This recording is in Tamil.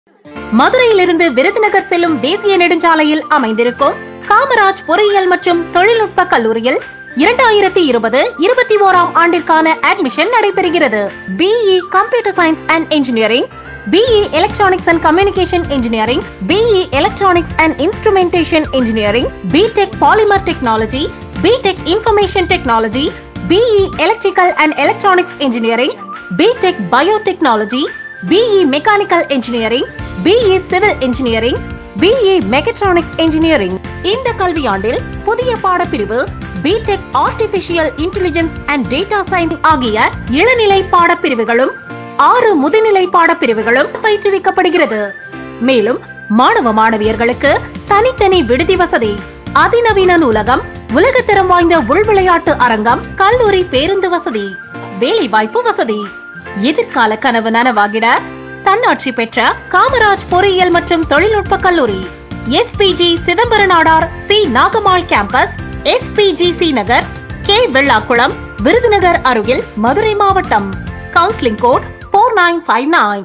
மதுரையிலிருந்து விருதுநகர் செல்லும் தேசிய நெடுஞ்சாலையில் அமைந்திருக்கும் காமராஜ் பொறியியல் மற்றும் தொழில்நுட்ப கல்லூரியில் இரண்டாயிரத்தி இருபது இருபத்தி ஓராம் ஆண்டிற்கான அட்மிஷன் நடைபெறுகிறது BE computer science and engineering BE electronics and communication engineering BE electronics and instrumentation engineering B Tech polymer technology B Tech information technology BE electrical and electronics engineering B Tech biotechnology BE mechanical engineering BE civil engineering BE mechatronics engineering இந்த கல்வியாண்டில் புதிய பாடப்பிரிவு B Tech artificial intelligence and data science ஆகிய இளநிலை பாடப்பிரிவுகளும் ஆறு முதுநிலை பாடப்பிரிவுகளும் பயிற்றுவிக்கப்படுகிறது மேலும் மாணவ மாணவியர்களுக்கு தனித்தனி விடுதி வசதி அதிநவீன நூலகம் உலகத்தரம் வாய்ந்த உள்விளையாட்டு அரங்கம் கல்லூரி பேருந்து வசதி வேலை வாய்ப்பு வசதி எதிர்கால கனவு நனவாகிட தன்னாட்சி பெற்ற காமராஜ் பொறியியல் மற்றும் தொழில்நுட்ப கல்லூரி SPG Chidambara Nadar C Nagammal campus SPG C Nagar K Vellakulam Virudhunagar அருகில் மதுரை மாவட்டம் counselling code four nine five nine